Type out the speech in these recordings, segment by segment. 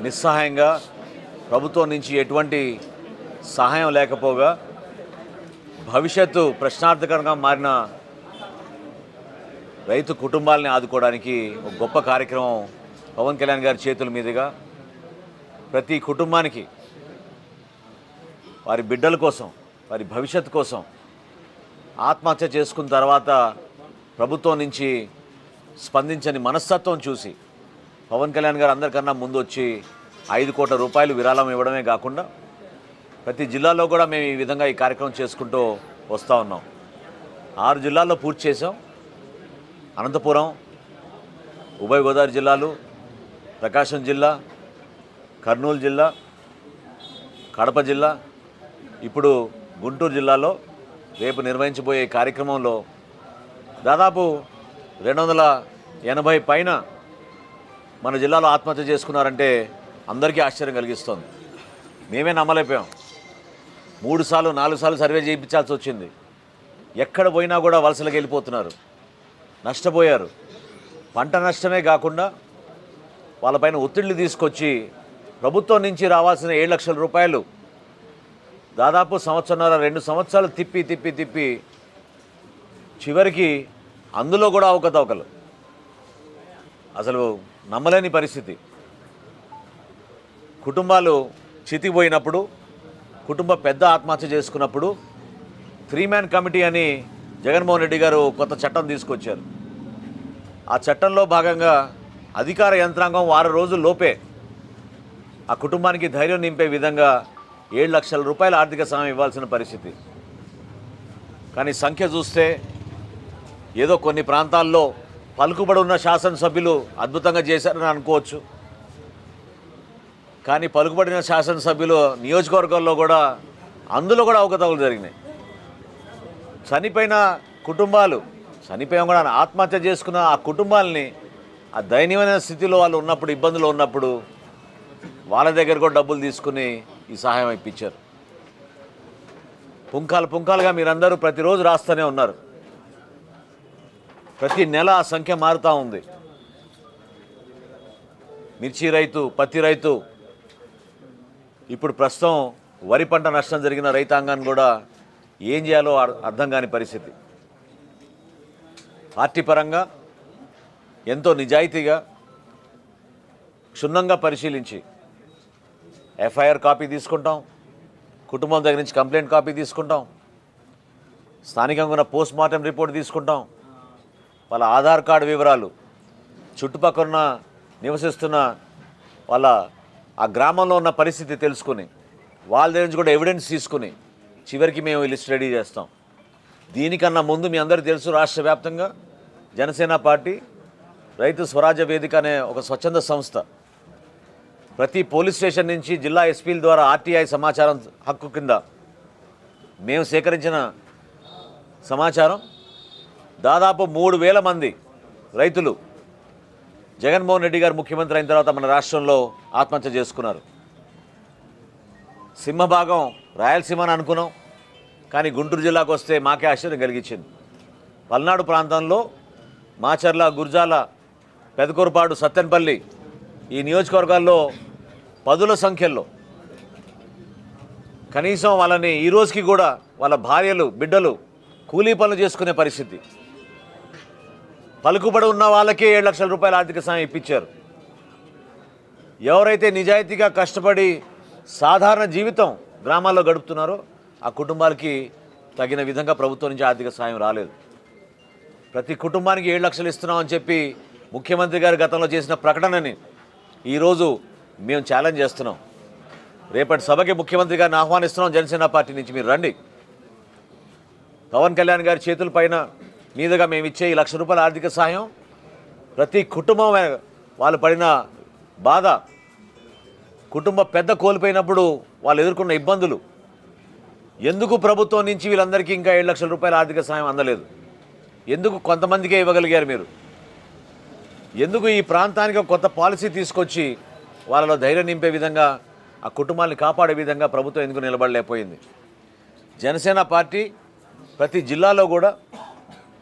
నిస్సహాయంగా ప్రభుత్వం నుంచి ఎటువంటి సహాయం లేకపోగా భవిష్యత్తు ప్రశ్నార్థకరంగా మారిన రైతు కుటుంబాలని ఆదుకోవడానికి ఒక గొప్ప కార్యక్రమం పవన్ కళ్యాణ్ గారి చేతుల మీదుగా ప్రతి కుటుంబానికి వారి బిడ్డల కోసం వారి భవిష్యత్తు కోసం ఆత్మహత్య చేసుకున్న తర్వాత ప్రభుత్వం నుంచి స్పందించని మనస్తత్వం చూసి పవన్ కళ్యాణ్ గారు అందరికన్నా ముందు వచ్చి ఐదు కోట్ల రూపాయలు విరాళం ఇవ్వడమే కాకుండా ప్రతి జిల్లాలో కూడా మేము ఈ విధంగా ఈ కార్యక్రమం చేసుకుంటూ వస్తూ ఉన్నాం ఆరు జిల్లాల్లో పూర్తి చేసాం అనంతపురం ఉభయ గోదావరి జిల్లాలు ప్రకాశం జిల్లా కర్నూలు జిల్లా కడప జిల్లా ఇప్పుడు గుంటూరు జిల్లాలో రేపు నిర్వహించబోయే ఈ కార్యక్రమంలో దాదాపు రెండు వందల ఎనభై పైన మన జిల్లాలో ఆత్మహత్య చేసుకున్నారంటే అందరికీ ఆశ్చర్యం కలిగిస్తుంది మేమే నమ్మలేకపోయాం మూడు సార్లు నాలుగు సార్లు సర్వే చేయించాల్సి వచ్చింది ఎక్కడ పోయినా కూడా వలసలకు వెళ్ళిపోతున్నారు నష్టపోయారు పంట నష్టమే కాకుండా వాళ్ళపైన ఒత్తిళ్లు తీసుకొచ్చి ప్రభుత్వం నుంచి రావాల్సిన ఏడు లక్షల రూపాయలు దాదాపు సంవత్సరంన్నర రెండు సంవత్సరాలు తిప్పి తిప్పి తిప్పి చివరికి అందులో కూడా అవకతవకలు అసలు నమ్మలేని పరిస్థితి కుటుంబాలు చితిపోయినప్పుడు కుటుంబ పెద్ద ఆత్మహత్య చేసుకున్నప్పుడు త్రీ మ్యాన్ కమిటీ అని జగన్మోహన్ రెడ్డి గారు కొత్త చట్టం తీసుకొచ్చారు ఆ చట్టంలో భాగంగా అధికార యంత్రాంగం వారం రోజుల లోపే ఆ కుటుంబానికి ధైర్యం నింపే విధంగా ఏడు లక్షల రూపాయల ఆర్థిక సహాయం ఇవ్వాల్సిన పరిస్థితి కానీ సంఖ్య చూస్తే ఏదో కొన్ని ప్రాంతాల్లో పలుకుబడి ఉన్న శాసనసభ్యులు అద్భుతంగా చేశారని అనుకోవచ్చు కానీ పలుకుబడిన శాసనసభ్యులు నియోజకవర్గాల్లో కూడా అందులో కూడా అవకతవకలు జరిగినాయి చనిపోయిన కుటుంబాలు చనిపోయాం కూడా ఆత్మహత్య చేసుకున్న ఆ కుటుంబాలని ఆ దయనీయమైన స్థితిలో వాళ్ళు ఉన్నప్పుడు ఇబ్బందులు ఉన్నప్పుడు వాళ్ళ దగ్గర కూడా డబ్బులు తీసుకుని ఈ సహాయం ఇప్పించారు పుంకాలు పుంకాలుగా మీరందరూ ప్రతిరోజు రాస్తూనే ఉన్నారు ప్రతి నెల ఆ సంఖ్య మారుతూ ఉంది మిర్చి రైతు పత్తి రైతు ఇప్పుడు ప్రస్తుతం వరి పంట నష్టం జరిగిన రైతాంగాన్ని కూడా ఏం చేయాలో అర్- అర్థం కాని పరిస్థితి పార్టీ పరంగా ఎంతో నిజాయితీగా క్షుణ్ణంగా పరిశీలించి ఎఫ్ఐఆర్ కాపీ తీసుకుంటాం కుటుంబం దగ్గర నుంచి కంప్లైంట్ కాపీ తీసుకుంటాం స్థానికంగా ఉన్న పోస్ట్ మార్టం రిపోర్ట్ తీసుకుంటాం వాళ్ళ ఆధార్ కార్డు వివరాలు చుట్టుపక్కల ఉన్న నివసిస్తున్న వాళ్ళ ఆ గ్రామంలో ఉన్న పరిస్థితి తెలుసుకుని వాళ్ళ దగ్గర నుంచి కూడా ఎవిడెన్స్ తీసుకుని చివరికి మేము ఈ లిస్ట్ రెడీ చేస్తాం దీనికన్నా ముందు మీ అందరికీ తెలుసు రాష్ట్ర వ్యాప్తంగా జనసేన పార్టీ రైతు స్వరాజ్య వేదిక అనే ఒక స్వచ్ఛంద సంస్థ ప్రతి పోలీస్ స్టేషన్ నుంచి జిల్లా ఎస్పీల ద్వారా ఆర్టీఐ సమాచారం హక్కు కింద మేము సేకరించిన సమాచారం దాదాపు మూడు వేల మంది రైతులు జగన్మోహన్ రెడ్డి గారు ముఖ్యమంత్రి అయిన తర్వాత మన రాష్ట్రంలో ఆత్మహత్య చేసుకున్నారు సింహభాగం రాయలసీమ అని అనుకున్నాం కానీ గుంటూరు జిల్లాకు వస్తే మాకే ఆశ్చర్యం కలిగించింది పల్నాడు ప్రాంతంలో మాచర్ల గుర్జాల పెదకూరుపాడు సత్తెనపల్లి ఈ నియోజకవర్గాల్లో పదుల సంఖ్యలో కనీసం వాళ్ళని ఈ రోజుకి కూడా వాళ్ళ భార్యలు బిడ్డలు కూలీ పనులు చేసుకునే పరిస్థితి పలుకుబడి ఉన్న వాళ్ళకే ఏడు లక్షల రూపాయల ఆర్థిక సాయం ఇప్పించారు ఎవరైతే నిజాయితీగా కష్టపడి సాధారణ జీవితం గ్రామాల్లో గడుపుతున్నారో ఆ కుటుంబాలకి తగిన విధంగా ప్రభుత్వం నుంచి ఆర్థిక సాయం రాలేదు ప్రతి కుటుంబానికి ఏడు లక్షలు ఇస్తున్నామని చెప్పి ముఖ్యమంత్రి గారు గతంలో చేసిన ప్రకటనని ఈరోజు మేము ఛాలెంజ్ చేస్తున్నాం రేపటి సభకి ముఖ్యమంత్రి గారిని ఆహ్వానిస్తున్నాం జనసేన పార్టీ నుంచి మీరు రండి పవన్ కళ్యాణ్ గారి చేతుల పైన మీదుగా మేము ఇచ్చే ఈ లక్ష రూపాయల ఆర్థిక సహాయం ప్రతి కుటుంబం వాళ్ళు పడిన బాధ కుటుంబ పెద్ద కోల్పోయినప్పుడు వాళ్ళు ఎదుర్కొన్న ఇబ్బందులు ఎందుకు ప్రభుత్వం నుంచి వీళ్ళందరికీ ఇంకా ఏడు లక్షల రూపాయల ఆర్థిక సహాయం అందలేదు ఎందుకు కొంతమందికే ఇవ్వగలిగారు మీరు ఎందుకు ఈ ప్రాంతానికి ఒక కొత్త పాలసీ తీసుకొచ్చి వాళ్ళలో ధైర్యం నింపే విధంగా ఆ కుటుంబాన్ని కాపాడే విధంగా ప్రభుత్వం ఎందుకు నిలబడలేకపోయింది జనసేన పార్టీ ప్రతి జిల్లాలో కూడా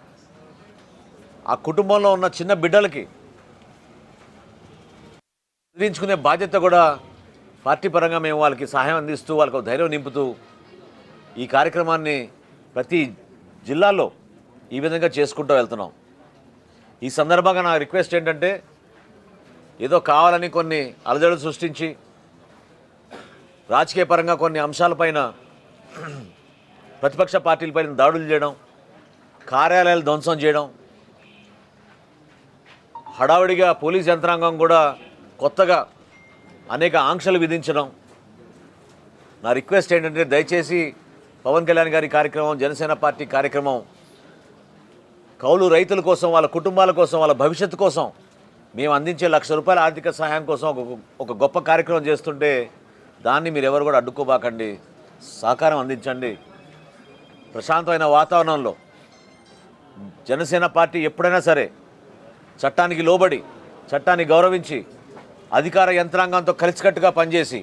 ఆ కుటుంబంలో ఉన్న చిన్న బిడ్డలకి చదివించుకునే బాధ్యత కూడా పార్టీ పరంగా మేము వాళ్ళకి సహాయం అందిస్తూ వాళ్ళకు ఒక ధైర్యం నింపుతూ ఈ కార్యక్రమాన్ని ప్రతి జిల్లాలో ఈ విధంగా చేసుకుంటూ వెళ్తున్నాం ఈ సందర్భంగా నా రిక్వెస్ట్ ఏంటంటే ఏదో కావాలని కొన్ని అలజడులు సృష్టించి రాజకీయ పరంగా కొన్ని అంశాలపైన ప్రతిపక్ష పార్టీలపైన దాడులు చేయడం కార్యాలయాలు ధ్వంసం చేయడం హడావిడిగా పోలీస్ యంత్రాంగం కూడా కొత్తగా అనేక ఆంక్షలు విధించడం నా రిక్వెస్ట్ ఏంటంటే దయచేసి పవన్ కళ్యాణ్ గారి కార్యక్రమం జనసేన పార్టీ కార్యక్రమం కౌలు రైతుల కోసం వాళ్ళ కుటుంబాల కోసం వాళ్ళ భవిష్యత్తు కోసం మేము అందించే లక్ష రూపాయల ఆర్థిక సహాయం కోసం ఒక ఒక గొప్ప కార్యక్రమం చేస్తుంటే దాన్ని మీరు ఎవరు కూడా అడ్డుకోబాకండి సహకారం అందించండి ప్రశాంతమైన వాతావరణంలో జనసేన పార్టీ ఎప్పుడైనా సరే చట్టానికి లోబడి చట్టాన్ని గౌరవించి అధికార యంత్రాంగంతో కలిసికట్టుగా పనిచేసి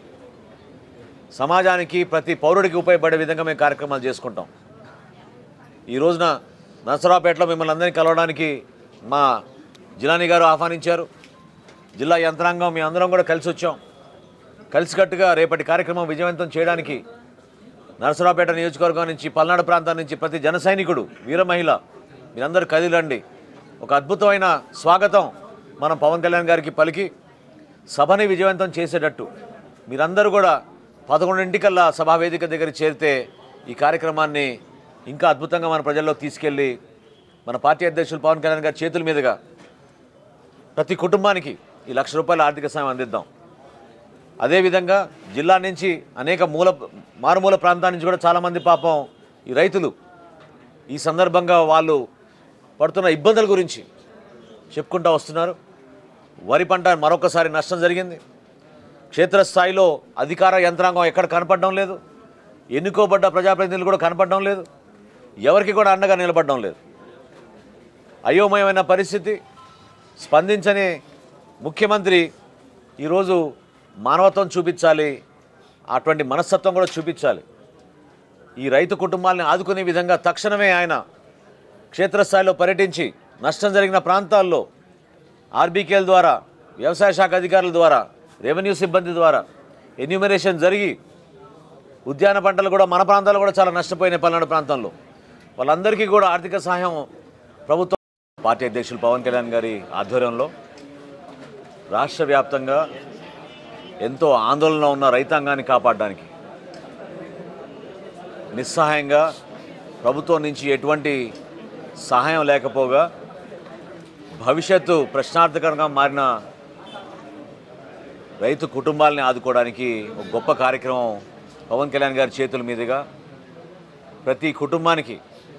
సమాజానికి ప్రతి పౌరుడికి ఉపయోగపడే విధంగా మేము కార్యక్రమాలు చేసుకుంటాం ఈ రోజున నరసరావుపేటలో మిమ్మల్ని అందరినీ కలవడానికి మా జిలాని గారు ఆహ్వానించారు జిల్లా యంత్రాంగం మీ అందరం కూడా కలిసి వచ్చాం కలిసికట్టుగా రేపటి కార్యక్రమం విజయవంతం చేయడానికి నరసరావుపేట నియోజకవర్గం నుంచి పల్నాడు ప్రాంతం నుంచి ప్రతి జన సైనికుడు వీర మహిళ మీరందరూ కదిలండి ఒక అద్భుతమైన స్వాగతం మనం పవన్ కళ్యాణ్ గారికి పలికి సభని విజయవంతం చేసేటట్టు మీరందరూ కూడా పదకొండింటికల్లా సభా వేదిక దగ్గర చేరితే ఈ కార్యక్రమాన్ని ఇంకా అద్భుతంగా మన ప్రజల్లోకి తీసుకెళ్ళి మన పార్టీ అధ్యక్షులు పవన్ కళ్యాణ్ గారి చేతుల మీదుగా ప్రతి కుటుంబానికి ఈ లక్ష రూపాయల ఆర్థిక సాయం అందిద్దాం అదేవిధంగా జిల్లా నుంచి అనేక మూల మారుమూల ప్రాంతాల నుంచి కూడా చాలామంది పాపం ఈ రైతులు ఈ సందర్భంగా వాళ్ళు పడుతున్న ఇబ్బందుల గురించి చెప్పుకుంటూ వస్తున్నారు వరి పంట మరొకసారి నష్టం జరిగింది క్షేత్రస్థాయిలో అధికార యంత్రాంగం ఎక్కడ కనపడడం లేదు ఎన్నుకోబడ్డ ప్రజాప్రతినిధులు కూడా కనపడడం లేదు ఎవరికి కూడా అండగా నిలబడడం లేదు అయోమయమైన పరిస్థితి స్పందించని ముఖ్యమంత్రి ఈరోజు మానవత్వం చూపించాలి అటువంటి మనస్తత్వం కూడా చూపించాలి ఈ రైతు కుటుంబాలని ఆదుకునే విధంగా తక్షణమే ఆయన క్షేత్రస్థాయిలో పర్యటించి నష్టం జరిగిన ప్రాంతాల్లో ఆర్బీకేల ద్వారా వ్యవసాయ శాఖ అధికారుల ద్వారా రెవెన్యూ సిబ్బంది ద్వారా ఎన్యూమరేషన్ జరిగి ఉద్యాన పంటలు కూడా మన ప్రాంతాలు కూడా చాలా నష్టపోయినాయి పల్నాడు ప్రాంతంలో వాళ్ళందరికీ కూడా ఆర్థిక సహాయం ప్రభుత్వం పార్టీ అధ్యక్షులు పవన్ కళ్యాణ్ గారి ఆధ్వర్యంలో రాష్ట్ర వ్యాప్తంగా ఎంతో ఆందోళన ఉన్న రైతాంగాన్ని కాపాడడానికి నిస్సహాయంగా ప్రభుత్వం నుంచి ఎటువంటి సహాయం లేకపోగా భవిష్యత్తు ప్రశ్నార్థకరంగా మారిన రైతు కుటుంబాలని ఆదుకోవడానికి ఒక గొప్ప కార్యక్రమం పవన్ కళ్యాణ్ గారి చేతుల మీదుగా ప్రతి కుటుంబానికి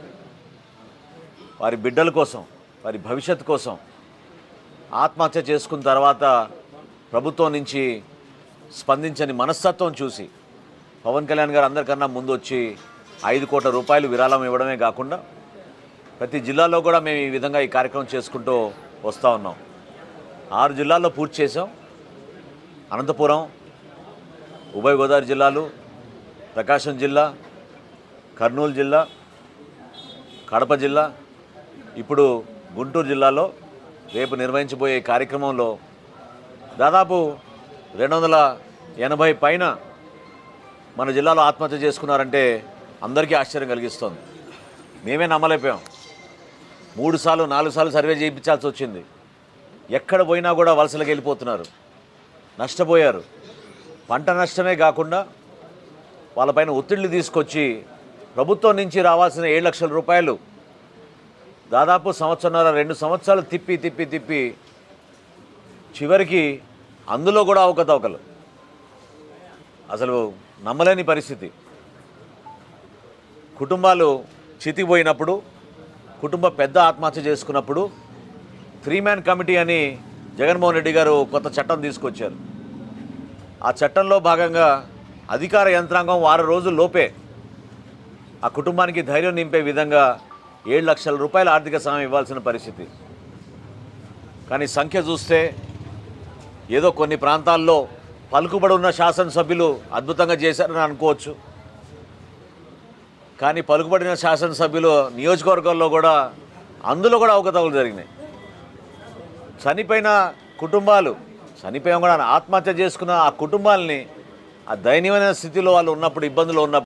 వారి బిడ్డల కోసం వారి భవిష్యత్తు కోసం ఆత్మహత్య చేసుకున్న తర్వాత ప్రభుత్వం నుంచి స్పందించని మనస్తత్వం చూసి పవన్ కళ్యాణ్ గారు అందరికన్నా ముందు వచ్చి ఐదు కోట్ల రూపాయలు విరాళం ఇవ్వడమే కాకుండా ప్రతి జిల్లాలో కూడా మేము ఈ విధంగా ఈ కార్యక్రమం చేసుకుంటూ వస్తూ ఉన్నాం ఆరు జిల్లాల్లో పూర్తి చేసాం అనంతపురం ఉభయ గోదావరి జిల్లాలు ప్రకాశం జిల్లా కర్నూలు జిల్లా కడప జిల్లా ఇప్పుడు గుంటూరు జిల్లాలో రేపు నిర్వహించబోయే ఈ కార్యక్రమంలో దాదాపు రెండు వందల ఎనభై పైన మన జిల్లాలో ఆత్మహత్య చేసుకున్నారంటే అందరికీ ఆశ్చర్యం కలిగిస్తుంది మేమే నమ్మలేకపోయాం మూడు సార్లు నాలుగు సార్లు సర్వే చేయించాల్సి వచ్చింది ఎక్కడ పోయినా కూడా వలసలకు వెళ్ళిపోతున్నారు నష్టపోయారు పంట నష్టమే కాకుండా వాళ్ళపైన ఒత్తిళ్లు తీసుకొచ్చి ప్రభుత్వం నుంచి రావాల్సిన ఏడు లక్షల రూపాయలు దాదాపు సంవత్సరంన్నర రెండు సంవత్సరాలు తిప్పి తిప్పి తిప్పి చివరికి అందులో కూడా అవకతవకలు అసలు నమ్మలేని పరిస్థితి కుటుంబాలు చితికిపోయినప్పుడు కుటుంబ పెద్ద ఆత్మహత్య చేసుకున్నప్పుడు త్రీ మ్యాన్ కమిటీ అని జగన్మోహన్ రెడ్డి గారు కొత్త చట్టం తీసుకొచ్చారు ఆ చట్టంలో భాగంగా అధికార యంత్రాంగం వారం రోజుల లోపే ఆ కుటుంబానికి ధైర్యం నింపే విధంగా ఏడు లక్షల రూపాయల ఆర్థిక సహాయం ఇవ్వాల్సిన పరిస్థితి కానీ సంఖ్య చూస్తే ఏదో కొన్ని ప్రాంతాల్లో పలుకుబడి ఉన్న శాసనసభ్యులు అద్భుతంగా చేశారని అనుకోవచ్చు కానీ పలుకుబడిన శాసనసభ్యులు నియోజకవర్గాల్లో కూడా అందులో కూడా అవకతవకలు జరిగినాయి చనిపోయిన కుటుంబాలు చనిపోయాం కూడా ఆత్మహత్య చేసుకున్న ఆ కుటుంబాలని ఆ దయనీయమైన స్థితిలో వాళ్ళు ఉన్నప్పుడు ఇబ్బందులు ఉన్నప్పుడు